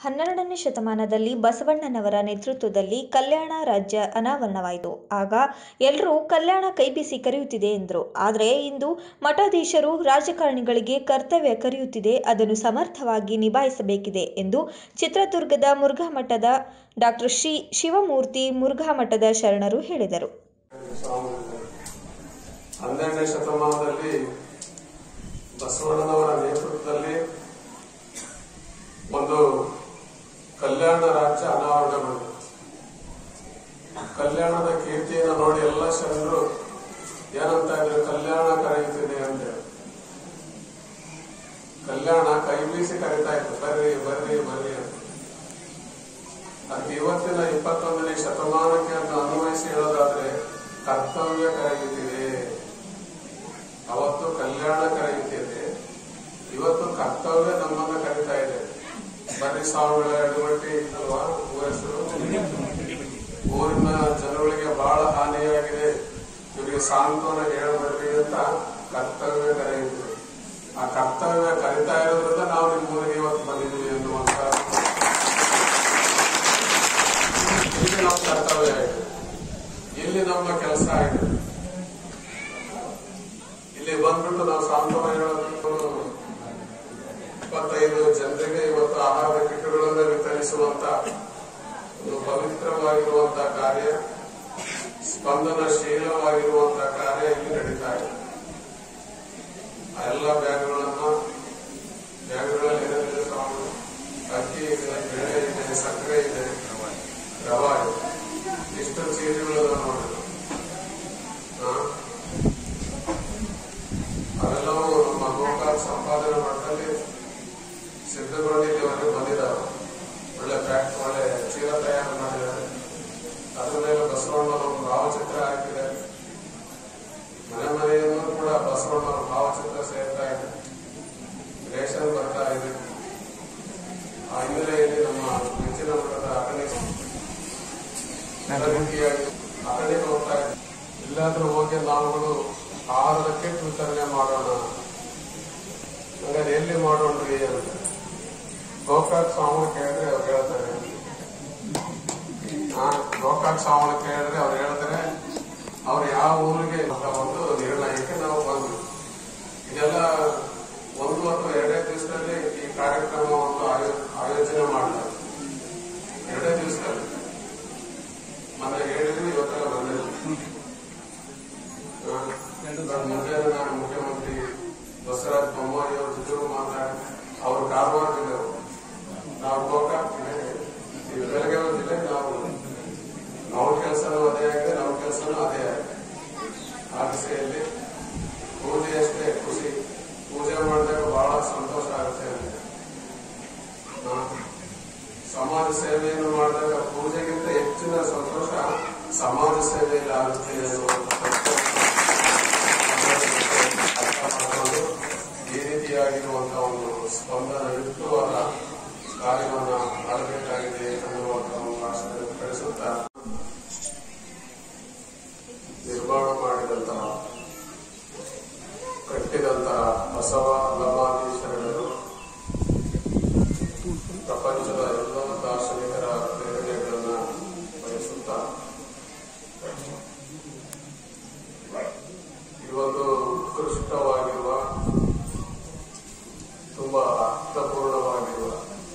ಹನ್ನೆರಡನೇ ಶತಮಾನದಲ್ಲಿ ಬಸವಣ್ಣನವರ ನೇತೃತ್ವದಲ್ಲಿ ಕಲ್ಯಾಣ ರಾಜ್ಯ ಅನಾವರಣವಾಯಿತು ಆಗ ಎಲ್ಲರೂ ಕಲ್ಯಾಣ ಕೈಬೀಸಿ ಕರೆಯುತ್ತಿದೆ ಎಂದರು ಆದರೆ ಇಂದು ಮಠಾಧೀಶರು ರಾಜಕಾರಣಿಗಳಿಗೆ ಕರ್ತವ್ಯ ಕರೆಯುತ್ತಿದೆ ಅದನ್ನು ಸಮರ್ಥವಾಗಿ ನಿಭಾಯಿಸಬೇಕಿದೆ ಎಂದು ಚಿತ್ರದುರ್ಗದ ಮುರುಘಾ ಮಠದ ಡಾಕ್ಟರ್ ಶ್ರೀ ಶಿವಮೂರ್ತಿ ಮುರುಘಾ ಮಠದ ಶರಣರು ಹೇಳಿದರು ಸ್ವಾಮಿಗಳು. ಹನ್ನೆರಡನೇ ಶತಮಾನದಲ್ಲಿ ಬಸವಣ್ಣನವರ ನೇತೃತ್ವದಲ್ಲಿ ಒಂದು ಕಲ್ಯಾಣ ರಾಜ್ಯ ಅನಾವರಣಗೊಂಡಿತು ಕಲ್ಯಾಣದ ಕೀರ್ತಿಯನ್ನು ನೋಡಿ ಎಲ್ಲ ಶರಣರು ಏನಂತ ಇದ್ರು ಕಲ್ಯಾಣ ಕರೆಯುತ್ತಿದೆ ಅಂತ ಹೇಳಿ. ಕಲ್ಯಾಣ ಕೈ ಬೀಸಿ ಕರೀತಾ ಇತ್ತು ಬರ್ರಿ ಬರ್ರಿ ಬರ್ರಿ ಅಂತ ಅದಕ್ಕೆ ಇವತ್ತಿನ ಇಪ್ಪತ್ತೊಂದನೇ ಶತಮಾನಕ್ಕೆ ಅಂತ ಅನ್ವಯಿಸಿ ಹೇಳೋದಾದ್ರೆ ಕರ್ತವ್ಯ ಕರೆಯುತ್ತಿದೆ ಅವತ್ತು ಕಲ್ಯಾಣ ಕರೆಯುತ್ತಿದೆ ಇವತ್ತು ಕರ್ತವ್ಯ ನಮ್ಮನ್ನ ಕರೀತಾ ಇದೆ ಬರ್ರಿ ಸಾವಿರ ಅಡುಗಟ್ಟಿ ಅಲ್ವಾ ಊರ ಹೆಸರು ಊರಿನ ಜನಗಳಿಗೆ ಬಹಳ ಹಾನಿಯಾಗಿದೆ ಇವರಿಗೆ ಸಾಂತ್ವನ ಹೇಳಬರ್ರಿ ಅಂತ ಕರ್ತವ್ಯ ಕರೆಯುತ್ತಿದೆ ಆ ಕರ್ತವ್ಯ ಕರಿತಾ ಇರೋದ್ರಿಂದ ನಾವು ನಿಮ್ಮ ಊರಿಗೆ ಇವತ್ತು ಬಂದಿದ್ದೀವಿ ಅನ್ನುವಂತ ಇಲ್ಲಿ ನಮ್ಮ ಕರ್ತವ್ಯ ಇದೆ ಇಲ್ಲಿ ನಮ್ಮ ಕೆಲಸ ಇದೆ ಇಲ್ಲಿ ಬಂದ್ಬಿಟ್ಟು ನಾವು ಸಾಂತ್ವನ ಹೇಳೋದು ಇಪ್ಪತ್ತೈದು ಜನರಿಗೆ ಇವತ್ತು ಆಹಾರ ಕಿಟ್ಗಳನ್ನು ವಿತರಿಸುವಂತ ಒಂದು ಪವಿತ್ರವಾಗಿರುವಂತಹ ಕಾರ್ಯ ಸ್ಪಂದನಶೀಲವಾಗಿರುವಂತಹ ಕಾರ್ಯ ಇಲ್ಲಿ ನಡೀತಾ ಇದೆ ಆ ಎಲ್ಲ ಬ್ಯಾಗ್ಗಳನ್ನ ಬ್ಯಾಗ್ಗಳಲ್ಲಿ ಏನೇನಿದೆ ಸಾಮಾನು ಅಕ್ಕಿ ಇದೆ ಬೇಳೆ ಇದೆ ಸಕ್ಕರೆ ಇದೆ ರವಾ ಇದೆ ಇಷ್ಟು ಚೀಟಿಗಳನ್ನ ನೋಡಿದ್ರು ಹಾ? ಅವೆಲ್ಲವೂ ನಮ್ಮ ಗೋಕಾಕ್ ಸಂಪಾದನೆ ಮಟ್ಟದಲ್ಲಿ ಸಿದ್ಧಗೊಂಡು ಇಲ್ಲಿವರೆಗೆ ಬಂದಿದ್ದಾವೆ ಒಳ್ಳೆ ಪ್ಯಾಕ್ ಒಳ್ಳೆ ಚೀಲ ತಯಾರು ಮಾಡಿದ್ದಾರೆ ಅದ್ರ ಮೇಲೆ ಬಸವಣ್ಣನ ಒಂದು ಭಾವಚಿತ್ರ ಹಾಕಿದ್ದಾರೆ ಮನೆ ಮನೆಯಲ್ಲೂ ಕೂಡ ಬಸವಣ್ಣನ ಭಾವಚಿತ್ರ ಸೇರ್ತಾ ಇದೆ ರೇಷನ್ ಬರ್ತಾ ಇದೆ ಆ ಹಿನ್ನೆಲೆಯಲ್ಲಿ ನಮ್ಮ ನೆಚ್ಚಿನ ಮಠದ ಅಗಣಿ ರೀತಿಯಾಗಿ ಅಗಣಿಗೆ ಹೋಗ್ತಾ ಇದೆ ಇಲ್ಲಾದ್ರೂ ಹೋಗಿ ನಾವುಗಳು ಆಹಾರದ ಕಿಟ್ ವಿತರಣೆ ಮಾಡೋಣ ಹಂಗಾರೆ ಎಲ್ಲಿ ಮಾಡೋಣ್ರಿ ಅಂತ ಗೋಕಾಕ್ ಸ್ವಾಮಿ ಕೇಳಿದ್ರೆ ಅವ್ರು ಹೇಳ್ತಾರೆ ಹಾ ಗೋಕಾಕ್ ಸ್ವಾಮಿ ಕೇಳಿದ್ರೆ ಅವ್ರು ಹೇಳ್ತಾರೆ ಅವ್ರು ಯಾವ ಊರಿಗೆ ಅಂತ ಒಂದು ನಿರ್ಣಯಕ್ಕೆ ನಾವು ಬಂದ್ವಿ ಇದೆಲ್ಲ ಒಂದು ಅಥವಾ ಎರಡೇ ದಿವಸದಲ್ಲಿ ಈ ಕಾರ್ಯಕ್ರಮವನ್ನು ಆಯೋ- ಆಯೋಜನೆ ಮಾಡಲಾಗಿದೆ ಎರಡೇ ದಿವಸದಲ್ಲಿ ಮೊನ್ನೆ ಹೇಳಿದ್ವಿ ಇವತ್ತೆಲ್ಲ ಬಂದಿಲ್ಲ ಹಾ. ಮುಂಜಾನೆ ನಾನು ಮುಖ್ಯಮಂತ್ರಿ ಬಸವರಾಜ ಬೊಮ್ಮಾಯಿ ಅವ್ರ ಜೊತೆ ಮಾತಾಡಿ ಅವರು ಕಾರವಾರ ಜಿಲ್ಲೆಯವರು ನಾವು ಗೋಕಾಕ್ ಜಿಲ್ಲೆ ಈ ಬೆಳಗಾವಿ ಜಿಲ್ಲೆ ನಾವು ಅವ್ರ ಕೆಲಸನೂ ಅದೇ ಆಗಿದೆ ನಮ್ಮ ಕೆಲಸನೂ ಅದೇ ಆಗಿದೆ ಆ ದಿಸೆಯಲ್ಲಿ ಪೂಜೆ ಅಷ್ಟೇ ಖುಷಿ ಪೂಜೆ ಮಾಡಿದಾಗ ಬಹಳ ಸಂತೋಷ ಆಗುತ್ತೆ ಅಂತ ಹಾ. ಸಮಾಜ ಸೇವೆಯನ್ನು ಮಾಡಿದಾಗ ಪೂಜೆಗಿಂತ ಹೆಚ್ಚಿನ ಸಂತೋಷ ಸಮಾಜ ಸೇವೆಯಲ್ಲಿ ಆಗುತ್ತೆ ಅನ್ನುವಂಥ ಅರ್ಥ ಮಾಡಿಕೊಂಡು ಈ ರೀತಿಯಾಗಿರುವಂತಹ ಒಂದು ಸ್ಪಂದನ ಯುಕ್ತವಾದ ಕಾರ್ಯವನ್ನ ಮಾಡಬೇಕಾಗಿದೆ ಅನ್ನುವಂಥ ಒಂದು ಆಶಯ ಕಳಿಸುತ್ತಾ ನಿರ್ಮಾಣ ಮಾಡಿದಂತಹ ಕಟ್ಟಿದಂತಹ ಬಸವ ಲಮಾಧೀಶರಣರು ಪ್ರಪಂಚದ ಎಲ್ಲ ದಾರ್ಶನಿಕರ ಪ್ರೇರಣೆಗಳನ್ನ ಬಯಸುತ್ತಾ ಈ ಒಂದು ಉತ್ಕೃಷ್ಟವಾಗಿರುವ ತುಂಬಾ ಅರ್ಥಪೂರ್ಣವಾಗಿರುವ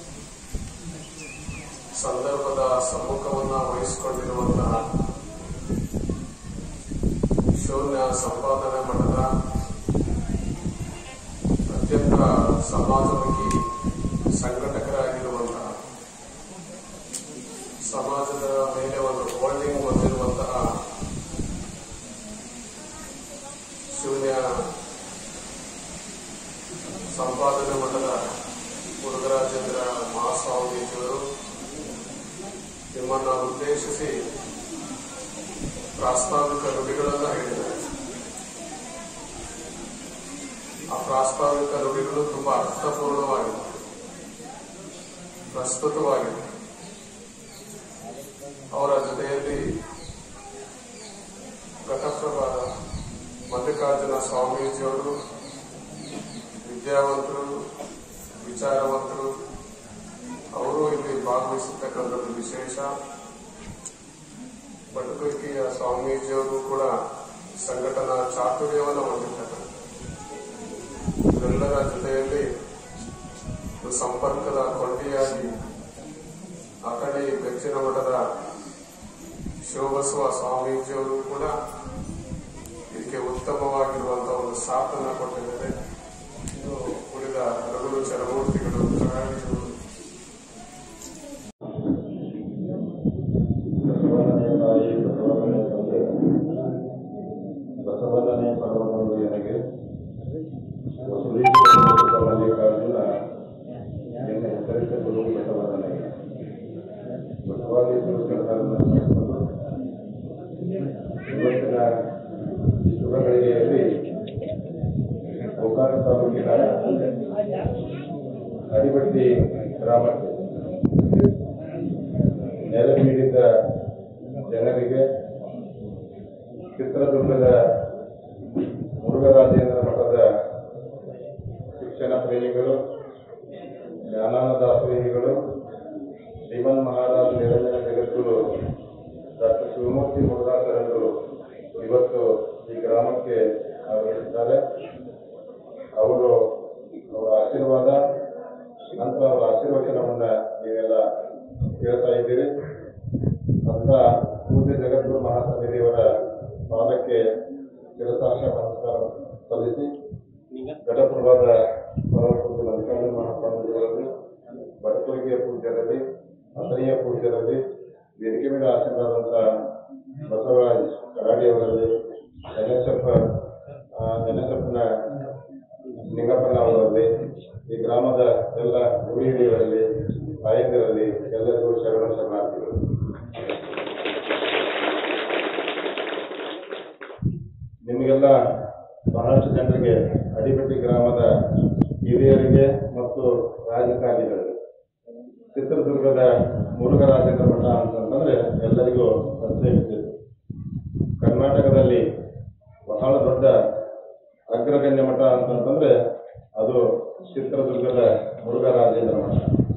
ಸಂದರ್ಭದ ಸಮ್ಮುಖವನ್ನ ವಹಿಸಿಕೊಂಡಿರುವಂತಹ ಶೂನ್ಯ ಸಂಪಾದನೆ ಮಠದ ಅತ್ಯಂತ ಸಮಾಜಮುಖಿ ಸಂಘಟಕರಾಗಿರುವಂತಹ ಸಮಾಜದ ಮೇಲೆ ಒಂದು ಹೋಲ್ಡಿಂಗ್ ಹೊಂದಿರುವಂತಹ ಶೂನ್ಯ ಸಂಪಾದನೆ ಮಠದ ಮುರುಘರಾಜೇಂದ್ರ ಮಹಾಸ್ವಾಮೀಜಿಯವರು ನಿಮ್ಮನ್ನ ಉದ್ದೇಶಿಸಿ ಪ್ರಾಸ್ತಾವಿಕ ನುಡಿಗಳನ್ನ ಹೇಳಿದ್ದಾರೆ ಆ ಪ್ರಾಸ್ತಾವಿಕ ನುಡಿಗಳು ತುಂಬಾ ಅರ್ಥಪೂರ್ಣವಾಗಿದೆ ಪ್ರಸ್ತುತವಾಗಿದೆ ಅವರ ಜೊತೆಯಲ್ಲಿ ಘಟಪ್ರಭಾದ ಮಲ್ಲಿಕಾರ್ಜುನ ಸ್ವಾಮೀಜಿಯವರು ವಿದ್ಯಾವಂತರು ವಿಚಾರವಂತರು ಅವರು ಇಲ್ಲಿ ಭಾಗವಹಿಸತಕ್ಕಂಥದ್ದು ವಿಶೇಷ ಬಟುಕುಕಿಯ ಸ್ವಾಮೀಜಿಯವರು ಕೂಡ ಸಂಘಟನಾ ಚಾತುರ್ಯವನ್ನು ಹೊಂದಿರ್ತಕ್ಕಂಥ ಇವರೆಲ್ಲರ ಜೊತೆಯಲ್ಲಿ ಒಂದು ಸಂಪರ್ಕದ ಕೊಂಡಿಯಾಗಿ ಅಕಡಿ ಬೆಚ್ಚಿನ ಮಠದ ಶಿವಬಸವ ಸ್ವಾಮೀಜಿಯವರು ಕೂಡ ಇದಕ್ಕೆ ಉತ್ತಮವಾಗಿರುವಂತಹ ಒಂದು ಸಾಥನ್ನ ಕೊಟ್ಟಿದ್ದಾರೆ ಇದು ಉಳಿದ ರಘುಲು ಚರಮೂರ್ತಿಗಳು ಕರಾಳಿಗಳು ಬಸವಣ್ಣನೇ ತಾಯಿ ಬಸವಣ್ಣನೇ ತಂದೆ ಬಸವಣ್ಣನೇ ಪರಮಗುರು ನನಗೆ ವಸುಲೀಶ್ವರ ಮಲ್ಲಿಕಾರ್ಜುನ ಎನ್ನ ಹೆಸರಿದ್ದ ಗುರು ಬಸವಣ್ಣನಿಗೆ ಬಸವಾದೀಶ್ವರ ಕೆಲಸವನ್ನು ಮಾಡಿಕೊಂಡು ಇವತ್ತಿನ ಈ ಶುಭಗಳಿಗೆಯಲ್ಲಿ ಗೋಕಾಕ ತಾಲೂಕಿನ ಅಡಿಬಟ್ಟಿ ಗ್ರಾಮಕ್ಕೆ ನೆರೆ ನೀಡಿದ ಜನರಿಗೆ ಚಿತ್ರದುರ್ಗದ ಮುರುಘರಾಜೇಂದ್ರ ಮಠದ ಶಿಕ್ಷಣ ಪ್ರೇಮಿಗಳು ಜ್ಞಾನಾನಂದ ಪ್ರೇಮಿಗಳು ಶ್ರೀಮನ್ ಮಹಾರಾಜ ನಿರಂಜನ ಜಗದ್ಗುರು ಡಾಕ್ಟರ್ ಶಿವಮೂರ್ತಿ ಮುರುಘಾಕರರು ಇವತ್ತು ಈ ಗ್ರಾಮಕ್ಕೆ ಆಗಮಿಸಿದ್ದಾರೆ ಅವರು ಅವರ ಆಶೀರ್ವಾದ ನಂತರ ಅವರ ಆಶೀರ್ವಚನವನ್ನ ನೀವೆಲ್ಲ ಕೇಳ್ತಾ ಇದ್ದೀರಿ ಅಂತ ಪೂಜ್ಯ ಜಗದ್ಗುರು ಮಹಾಸಮಿತಿಯವರ ಪಾದಕ್ಕೆ ಶಿರಸಾಶ ನಮಸ್ಕಾರ ಸಲ್ಲಿಸಿ ಘಟಪ್ರಭಾದ ಪರಮ ಪೂಜ್ಯ ಮಲ್ಲಿಕಾರ್ಜುನ ಮಹಾಸ್ವಾಮೀಜಿಗಳಲ್ಲಿ ಬಡಕುರಿಗೆಯ ಪೂಜ್ಯರಲ್ಲಿ ಅಥಣಿಯ ಪೂಜ್ಯರಲ್ಲಿ ವೇದಿಕೆ ಮೇಲೆ ಆಸೀನರಾದಂಥ ಬಸವರಾಜ್ ಕರಾಡಿಯವರಲ್ಲಿ ಗಣೇಶಪ್ಪ ಗಣೇಶಪ್ಪನ ನಿಂಗಪ್ಪನ ಅವರಲ್ಲಿ ಈ ಗ್ರಾಮದ ಎಲ್ಲ ಗುರು ಹಿರಿಯರಲ್ಲಿ ತಾಯಂದಿರಲ್ಲಿ ಎಲ್ಲರಿಗೂ ಶರಣ ಶರಣಾರ್ಥಿಗಳು ನಿಮಗೆಲ್ಲ ಬಹಳಷ್ಟು ಜನರಿಗೆ ಅಡಿಬಟ್ಟಿ ಗ್ರಾಮದ ಹಿರಿಯರಿಗೆ ಮತ್ತು ರಾಜಕಾರಣಿಗಳಿಗೆ ಚಿತ್ರದುರ್ಗದ ಮುರುಘರಾಜೇಂದ್ರ ಮಠ ಅಂತಂತಂದ್ರೆ ಎಲ್ಲರಿಗೂ ಪರಿಚಯ ಇರ್ತದೆ ಕರ್ನಾಟಕದಲ್ಲಿ ಬಹಳ ದೊಡ್ಡ ಅಗ್ರಗಣ್ಯ ಮಠ ಅಂತಂತಂದ್ರೆ ಅದು ಚಿತ್ರದುರ್ಗದ ಮುರುಘರಾಜೇಂದ್ರ ಮಠ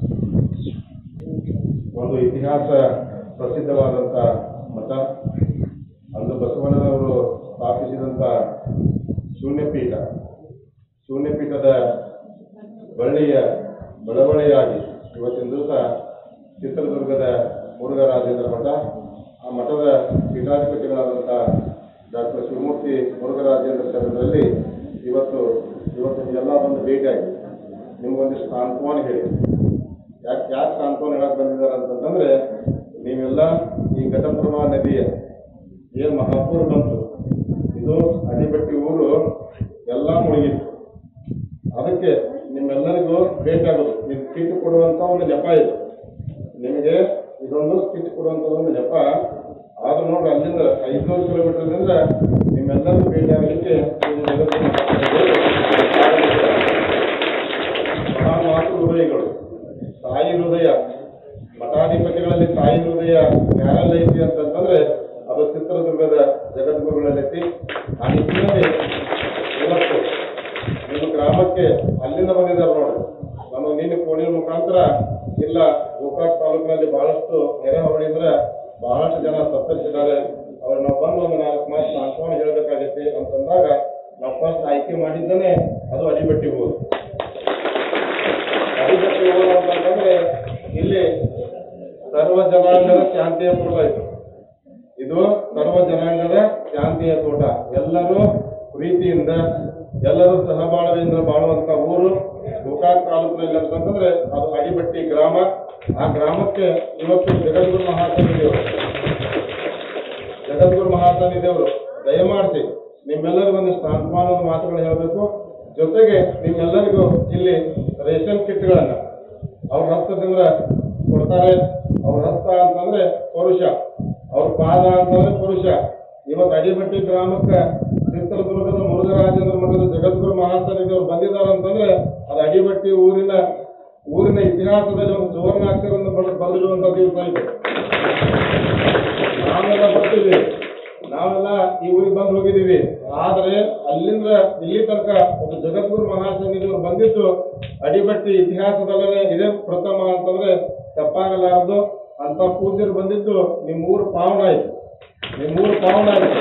ಒಂದು ಇತಿಹಾಸ ಪ್ರಸಿದ್ಧವಾದಂಥ ಮಠ ಅಂದು ಬಸವಣ್ಣನವರು ಸ್ಥಾಪಿಸಿದಂಥ ಶೂನ್ಯಪೀಠ ಶೂನ್ಯಪೀಠದ ಬಳ್ಳಿಯ ಬೆಳವಣಿಯಾಗಿ ಇವತ್ತಿನ ದಿವಸ ಚಿತ್ರದುರ್ಗದ ಮುರುಘರಾಜೇಂದ್ರ ಮಠ ಆ ಮಠದ ಪೀಠಾಧಿಪತಿಗಳಾದಂಥ ಡಾಕ್ಟರ್ ಶಿವಮೂರ್ತಿ ಮುರುಘರಾಜೇಂದ್ರ ಶರಣರಲ್ಲಿ ಇವತ್ತು ಇವತ್ತು ನೀವೆಲ್ಲ ಬಂದು ಭೇಟಿಯಾಗಿ ನಿಮ್ಗೊಂದಿಷ್ಟು ಸಾಂತ್ವನ ಹೇಳಿ ಯಾಕೆ ಯಾಕೆ ಸಾಂತ್ವನ ಹೇಳಕ್ ಬಂದಿದ್ದಾರೆ ಅಂತಂತಂದ್ರೆ ನೀವೆಲ್ಲ ಈ ಘಟಪ್ರಭಾ ನದಿಯ ಏನ್ ಮಹಾಪೂರ್ ಬಂತು ಇದು ಅಡಿಬಟ್ಟಿ ಊರು ಎಲ್ಲ ಮುಳುಗಿತ್ತು ಅದಕ್ಕೆ ನಿಮ್ಮೆಲ್ಲರಿಗೂ ಭೇಟಿಯಾಗೋದು ಇದು ಕಿಟ್ ಕೊಡುವಂತ ಒಂದು ನೆಪ ಇದು ನಿಮಗೆ ಇದೊಂದು ಕಿಟ್ ಕೊಡುವಂತ ಒಂದು ನೆಪ ಆದ್ರೂ ನೋಡ್ರಿ ಅಲ್ಲಿಂದ ಐದ್ನೂರು ಕಿಲೋಮೀಟರ್ದಿಂದ ನಿಮ್ಮೆಲ್ಲರಿಗೂ ಭೇಟಿಯಾಗಲಿಕ್ಕೆ ಇದು ಜಗತ್ತಿನ ಮಹಾನ್ ಮಾತೃ ಹೃದಯಗಳು ತಾಯಿ ಹೃದಯ ಮಠಾಧಿಪತಿಗಳಲ್ಲಿ ತಾಯಿ ಹೃದಯ ಯಾರಲ್ಲಿ ಐತಿ ಅಂತಂತಂದ್ರೆ ಅದು ಚಿತ್ರದುರ್ಗದ ಜಗದ್ಗುರುಗಳಲ್ಲೈತಿ ಆ ನಿಟ್ಟಿನಲ್ಲಿ ಇವತ್ತು ನಿಮ್ಮ ಗ್ರಾಮಕ್ಕೆ ಅಲ್ಲಿಂದ ಬಂದಿದ್ದಾರೆ ನೋಡಿ ನಮಗೆ ನಿನ್ನೆ ಫೋನಿನ ಮುಖಾಂತರ ಇಲ್ಲ ಗೋಕಾಕ್ ತಾಲೂಕಿನಲ್ಲಿ ಬಹಳಷ್ಟು ನೆರೆಹೊರೆಯಿಂದ ಬಹಳಷ್ಟು ಜನ ಸತ್ತರಿಸಿದ್ದಾರೆ ಅವ್ರು ನಾವು ಬಂದು ಒಂದು ನಾಲ್ಕು ಮಾತು ಸಾಂತ್ವನ ಹೇಳಬೇಕಾಗೈತಿ ಅಂತಂದಾಗ ನಾವು ಫಸ್ಟ್ ಆಯ್ಕೆ ಮಾಡಿದ್ದನೇ ಅದು ಅಡಿಬಟ್ಟಿ ಊರು ಅಡಿಬಟ್ಟಿ ಊರು ಅಂತಂದ್ರೆ ಇಲ್ಲಿ ಸರ್ವ ಜನಾಂಗದ ಶಾಂತಿಯ ಪೂರ್ವ ಇದು ಇದು ಸರ್ವ ಜನಾಂಗದ ಶಾಂತಿಯ ತೋಟ ಎಲ್ಲರೂ ಪ್ರೀತಿಯಿಂದ ಎಲ್ಲರೂ ಸಹಬಾಳ್ವೆಯಿಂದ ಬಾಳುವಂತ ಊರು ಗೋಕಾಕ್ ತಾಲೂಕಿನಲ್ಲಿ ಅಂತಂದ್ರೆ ಅದು ಅಡಿಬಟ್ಟಿ ಗ್ರಾಮ ಆ ಗ್ರಾಮಕ್ಕೆ ಇವತ್ತು ಜಗದ್ಗುರು ಮಹಾಸಮಿತಿಯವರು ಜಗದ್ಗುರು ಮಹಾಸಮಿತಿಯವರು ದಯಮಾಡಿಸಿ ನಿಮ್ಮೆಲ್ಲರಿಗೂ ಒಂದು ಸಾಂತ್ವನದ ಮಾತುಗಳು ಹೇಳಬೇಕು ಜೊತೆಗೆ ನಿಮ್ಮೆಲ್ಲರಿಗೂ ಇಲ್ಲಿ ರೇಷನ್ ಕಿಟ್ಗಳನ್ನ ಅವ್ರ ಹಸ್ತದಿಂದ ಕೊಡ್ತಾರೆ ಅವ್ರ ಹಸ್ತ ಅಂತಂದ್ರೆ ಪುರುಷ ಅವ್ರ ಪಾದ ಅಂತಂದ್ರೆ ಪುರುಷ ಇವತ್ತು ಅಡಿಬಟ್ಟಿ ಗ್ರಾಮಕ್ಕೆ ಚಿತ್ರದುರ್ಗದ ಮುರುಘರಾಜೇಂದ್ರ ಮಠದ ಜಗದ್ಗುರು ಮಹಾಸನಿಗೆ ಬಂದಿದ್ದಾರೆ ಅಂತಂದ್ರೆ ಅದು ಅಡಿಬಟ್ಟಿ ಊರಿನ ಊರಿನ ಇತಿಹಾಸದಲ್ಲಿ ಒಂದು ಸುವರ್ಣಾಕ್ಷರವನ್ನು ಬರೆದು ಬರೆದಿರುವಂತ ದಿವಸ ಇದು ನಾವೆಲ್ಲ ಬರ್ತೀವಿ ನಾವೆಲ್ಲ ಈ ಊರಿಗೆ ಬಂದು ಹೋಗಿದ್ದೀವಿ ಆದ್ರೆ ಅಲ್ಲಿಂದ ಇಲ್ಲಿ ತನಕ ಒಂದು ಜಗದ್ಗುರು ಮಹಾಸನ್ನಿಧಿಯವರು ಬಂದಿದ್ದು ಅಡಿಬಟ್ಟಿ ಇತಿಹಾಸದಲ್ಲೇ ಇದೇ ಪ್ರಥಮ ಅಂತಂದ್ರೆ ತಪ್ಪಾಗಲಾರದು ಅಂತ ಪೂಜ್ಯರು ಬಂದಿದ್ದು ನಿಮ್ಮ ಊರು ಪಾವನ ಆಯ್ತು ನಿಮ್ಮ ಊರು ಪಾವನ ಆಯ್ತು